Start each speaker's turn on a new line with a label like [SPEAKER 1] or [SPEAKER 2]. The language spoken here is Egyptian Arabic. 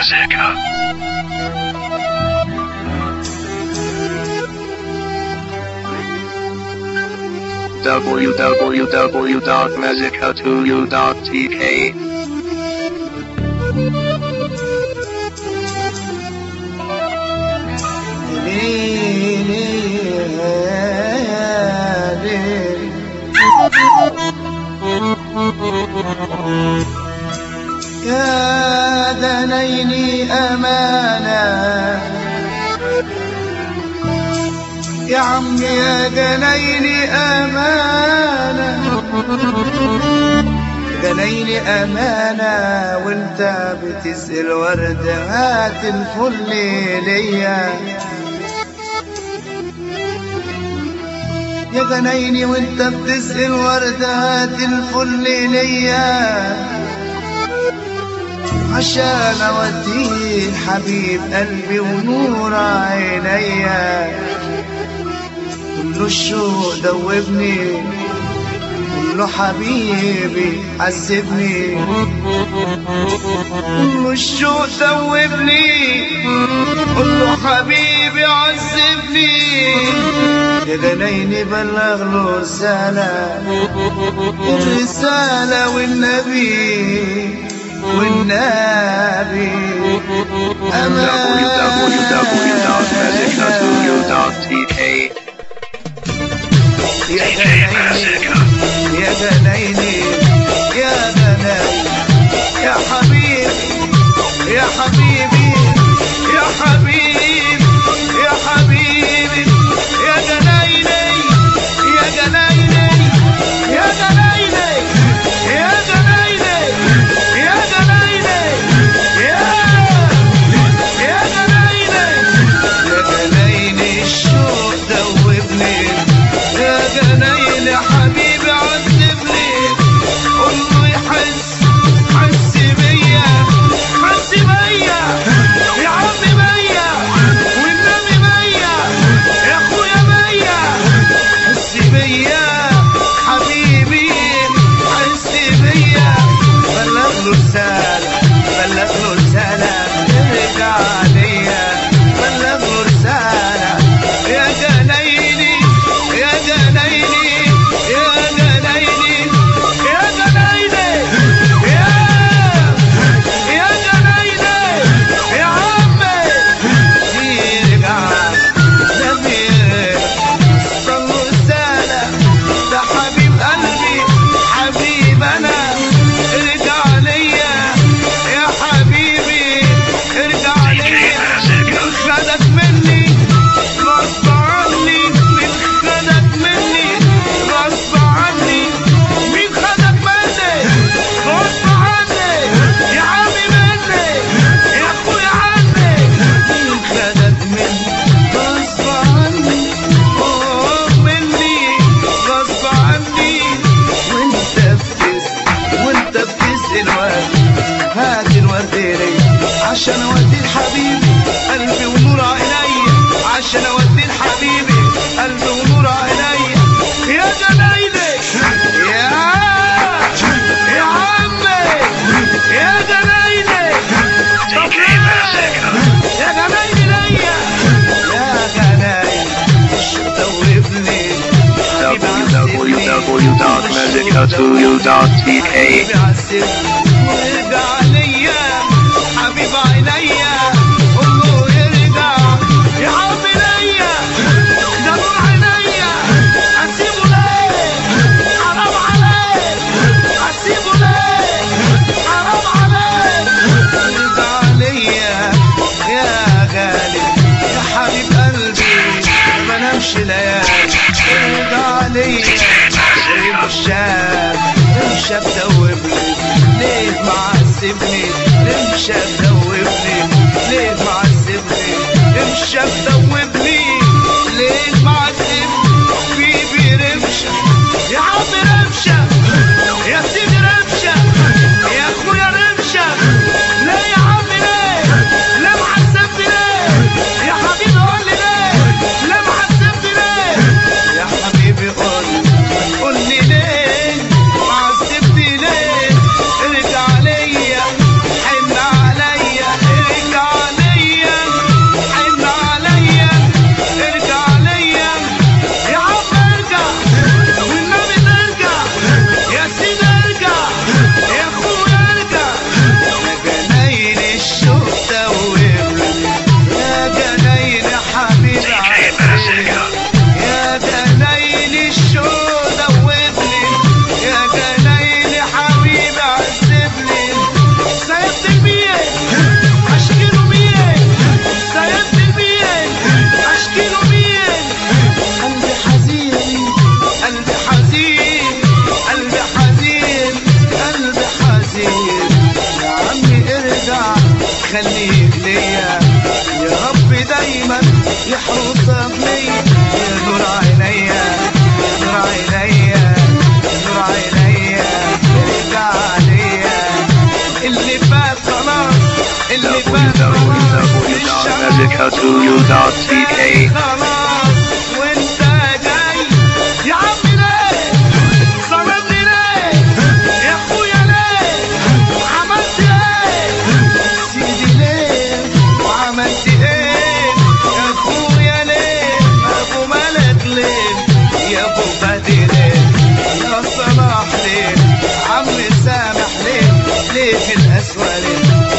[SPEAKER 1] Massacre. www.mazica2u.tk
[SPEAKER 2] يا دنيني أمانة يا عمي يا دنيني أمانة دنيني أمانة وانت بتسأل وردة هات الفل ليا يا جنيني وانت بتسأل وردة هات الفل ليا عشان اوديه حبيب قلبي ونور عينيا كله الشوق دوبني كله حبيبي عذبني كله الشوق دوبني كله حبيبي عذبني يا جنيني بلغ له رسالة الرسالة والنبي والنبي
[SPEAKER 1] www.mazica2u.tk
[SPEAKER 2] يا
[SPEAKER 1] DJ
[SPEAKER 2] جنيني
[SPEAKER 1] Massacre.
[SPEAKER 2] يا جنيني يا جنيني يا حبيبي يا حبيبي يا حبيبي يا حبيبي يا جنيني يا جنيني يا جنيني يا جنيني يا جنيني يا يا جنيني يا جنيني الشوق دوبني يا جنيني حبيبي عذبني قول له يحس حس بيا حس بيا يا عمي بيا والنبي بيا يا اخويا بيا حس بيا حبيبي حس بيا بلغ له رسالة بلغ له رسالة ارجع ليا بلغ له رسالة يا جنيني يا جنيني يا جنيني يا جنيني يا يا جنيني يا عمي يرجع نبي صلوا رسالة ده حبيب قلبي حبيب انا ارجع ليا يا حبيبي ارجع ليا خدك مني غصب عني مين خدك مني غصب عني مين خدك مني غصب عني يا عمي مني يا اخويا عني مين خدك مني غصب عني اه مني غصب عني وانت بتسأل وانت بتسأل ورد هات الورد لي عشان اودي لحبيبي قلبي ونور عيني عشان اودي لحبيبي قلبي ونور عيني يا جنايلي يا يا عمي يا جنايلي طب
[SPEAKER 1] DJ
[SPEAKER 2] ليه؟
[SPEAKER 1] Massacre.
[SPEAKER 2] يا جنايلي ليا يا جنايلي مش دوبني
[SPEAKER 1] www.mazica2u.tk
[SPEAKER 2] وارجع ليا حبيب عينيا قول له يرجع يا حبي ليا ده نور عينيا هسيبه ليه حرام عليك هسيبه ليه حرام عليك ارجع ليا يا غالي يا حبيب قلبي ما نمشي ليالي ارجع ليا الشاب امشى بدوبني ليه معذبني امشى بدوبني ليه معذبني امشى بدوبني ليه معذبني بيبي رمشة يا عم رمشة يا سيدي رمشة يا اخويا رمشة لا يا عم ليه لا معذبني ليه يا حبيبي قول لي ليه لا معذبني ليه يا حبيبي قول قول لي ليه معذبني ليه ارجع ليا حن عليا
[SPEAKER 1] www.co2u.ck
[SPEAKER 2] خلاص وانت جاي يا عم ليه ظلمني ليه يا اخويا ليه عملت ايه سيدي ليه وعملت ايه يا اخويا ليه ابو ملك ليه يا ابو بدي ليه يا صلاح ليه عم سامح ليه ليه الاسوأ ليه